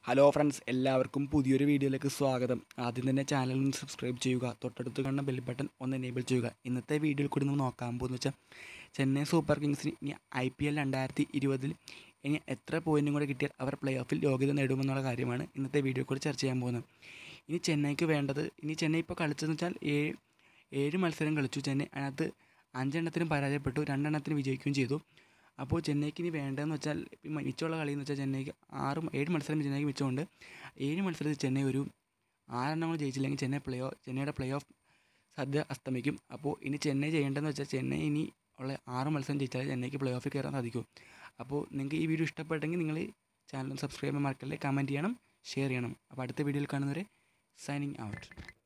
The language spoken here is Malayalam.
ഹലോ ഫ്രണ്ട്സ് എല്ലാവർക്കും പുതിയൊരു വീഡിയോയിലേക്ക് സ്വാഗതം ആദ്യം തന്നെ ചാനൽ ഒന്ന് സബ്സ്ക്രൈബ് ചെയ്യുക തൊട്ടടുത്ത് കാണുന്ന ബെൽ ബട്ടൺ ഒന്ന് എനേബിൾ ചെയ്യുക ഇന്നത്തെ വീഡിയോയിൽ കൂടി നമ്മൾ നോക്കാൻ പോകുന്നത് വെച്ചാൽ ചെന്നൈ സൂപ്പർ കിങ്സിന് ഇനി ഐ പി എൽ രണ്ടായിരത്തി ഇരുപതിൽ ഇനി എത്ര പോയിൻറ്റും കൂടെ കിട്ടിയാൽ അവർ പ്ലേ ഓഫിൽ യോഗ്യത നേടുമെന്നുള്ള കാര്യമാണ് ഇന്നത്തെ വീഡിയോ കൂടി ചർച്ച ചെയ്യാൻ പോകുന്നത് ഇനി ചെന്നൈക്ക് വേണ്ടത് ഇനി ചെന്നൈ ഇപ്പോൾ കളിച്ചതെന്ന് വെച്ചാൽ ഏഴ് ഏഴ് മത്സരം കളിച്ചു ചെന്നൈ അതിനകത്ത് അഞ്ചെണ്ണത്തിനും പരാജയപ്പെട്ടു രണ്ടെണ്ണത്തിന് വിജയിക്കുകയും ചെയ്തു അപ്പോൾ ചെന്നൈക്ക് ഇനി വേണ്ടതെന്ന് വെച്ചാൽ ഇപ്പം മിച്ചമുള്ള കളി എന്ന് വെച്ചാൽ ചെന്നൈക്ക് ആറ് ഏഴ് മത്സരം ചെന്നൈക്ക് മിച്ചമുണ്ട് ഏഴ് മത്സരത്തിൽ ചെന്നൈ ഒരു ആറെണ്ണം കൂടെ ജയിച്ചില്ലെങ്കിൽ ചെന്നൈ പ്ലേ ഓഫ് ചെന്നൈയുടെ പ്ലേ ഓഫ് സാധ്യത അസ്തമിക്കും അപ്പോൾ ഇനി ചെന്നൈ ചെയ്യേണ്ടതെന്ന് വെച്ചാൽ ചെന്നൈ ഇനി ഉള്ള ആറ് മത്സരം ജയിച്ചാൽ ചെന്നൈക്ക് പ്ലേ ഓഫിൽ കയറാൻ സാധിക്കും അപ്പോൾ നിങ്ങൾക്ക് ഈ വീഡിയോ ഇഷ്ടപ്പെട്ടെങ്കിൽ നിങ്ങൾ ചാനൽ സബ്സ്ക്രൈബ് ചെയ്യാൻ മറക്കല്ലേ കമൻറ്റ് ചെയ്യണം ഷെയർ ചെയ്യണം അപ്പോൾ അടുത്ത വീഡിയോയിൽ കാണുന്നവരെ സൈനിങ് ഔട്ട്